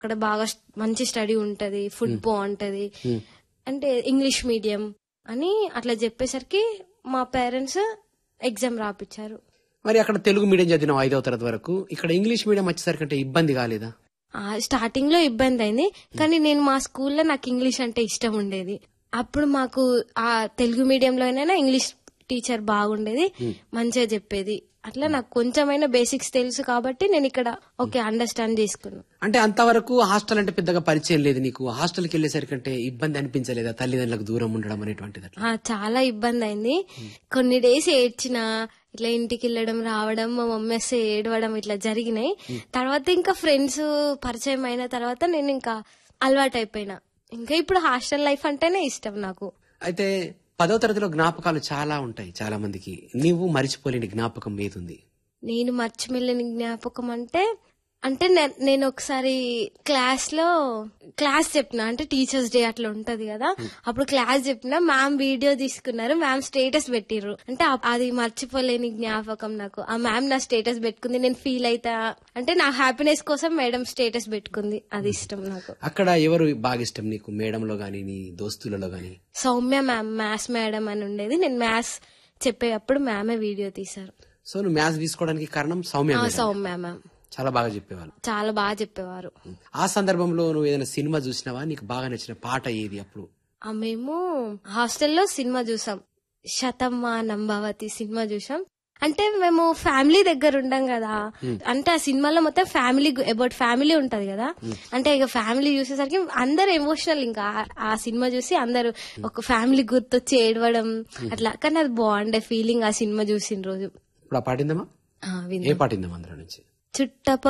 అక్కడ బాగా స్- మంచి స్టడీ ఉంటది ఫుడ్ బాగుంటది అంటే ఇంగ్లీష్ మీడియం అని అట్లా చెప్పేసరికి మా పేరెంట్స్ ఎగ్జామ్ రాపిచ్చారు మరి అక్కడ తెలుగు మీడియం చదివిన ఐదవ తరగతి వరకు ఇక్కడ ఇంగ్లీష్ మీడియం వచ్చేసరికి అంటే ఇబ్బంది కాలేదా ఆ, స్టార్టింగ్ లో ఇబ్బంది అయింది కానీ నేను మా స్కూల్లో నాకు ఇంగ్లీష్ అంటే ఇష్టం ఉండేది అప్పుడు మాకు ఆ తెలుగు మీడియంలోనైనా ఇంగ్లీష్ టీచర్ బాగుండేది మంచిగా చెప్పేది అట్లా నాకు కొంచెమైనా బేసిక్స్ తెలుసు కాబట్టి నేను ఇక్కడ ఓకే అండర్స్టాండ్ చేసుకున్నాను అంటే అంతవరకు హాస్టల్ అంటే పెద్దగా పరిచయం లేదు నీకు హాస్టల్కి వెళ్ళేసరికి అంటే ఇబ్బంది అనిపించలేదా తల్లిదండ్రులకు దూరం ఉండడం అనేటువంటిది అట్లా ఆ, చాలా ఇబ్బంది అయింది కొన్ని డేస్ ఏడ్చిన ఇట్లా ఇంటికి వెళ్ళడం రావడం మా మమ్మీ వస్తే ఏడవడం ఇట్లా జరిగినాయి తర్వాత ఇంకా ఫ్రెండ్స్ పరిచయం అయిన తర్వాత నేను ఇంకా అలవాటు అయిపోయినా ఇంకా ఇప్పుడు హాస్టల్ లైఫ్ అంటేనే ఇష్టం నాకు అయితే పదో తరగతిలో జ్ఞాపకాలు చాలా ఉంటాయి చాలా మందికి నీవు మరిచిపోలేని జ్ఞాపకం ఏదుంది నేను మర్చిమెళ్ళని జ్ఞాపకం అంటే అంటే నే- నేను ఒకసారి క్లాస్ లో క్లాస్ చెప్పిన అంటే టీచర్స్ డే అట్లా ఉంటది కదా అప్పుడు క్లాస్ చెప్పిన మ్యామ్ వీడియో తీసుకున్నారు మ్యామ్ స్టేటస్ పెట్టిర్రు అంటే అ- అది మర్చిపోలేని జ్ఞాపకం నాకు ఆ మ్యామ్ నా స్టేటస్ పెట్టుకుంది నేను ఫీల్ అయితా అంటే నా హ్యాపీనెస్ కోసం మేడం స్టేటస్ పెట్టుకుంది అది ఇష్టం నాకు అక్కడ ఎవరు బాగా ఇష్టం నీకు మేడంలో గాని నీ దోస్తులలో గాని సౌమ్య మ్యామ్ మ్యాథ్స్ మేడం అని ఉండేది నేను మ్యాథ్స్ చెప్పేటప్పుడు మ్యామే వీడియో తీశారు సో నువ్వు మ్యాథ్స్ తీసుకోవడానికి కారణం సౌమ్య ఆ, మేడం. సౌమ్య మ్యామ్ చాలా బాగా చెప్పేవాళ్ళు చాలా బాగా చెప్పేవారు ఆ సందర్భంలో నువ్వు ఏదైనా సినిమా చూసినావా నీకు బాగా నచ్చిన పాట ఏది అప్పుడు ఆ మేము హాస్టల్లో సినిమా చూసాం శతమ్మ నంబావతి సినిమా చూసాం అంటే మేము ఫ్యామిలీ దగ్గర ఉండం కదా అంటే ఆ సినిమాలో మొత్తం ఫ్యామిలీ అబౌట్ ఫ్యామిలీ ఉంటది కదా అంటే ఇక ఫ్యామిలీ చూసేసరికి అందరు ఎమోషనల్ ఇంకా ఆ- ఆ సినిమా చూసి అందరు ఒక ఫ్యామిలీ గుర్తొచ్చి ఏడవడం అట్లా కానీ అది బాగుండే ఫీలింగ్ ఆ సినిమా చూసిన రోజు ఇప్పుడు ఆ పాటిందమా ఆ, ఏ విన్నా పాటిందమా అందులో నుంచి చుట్టప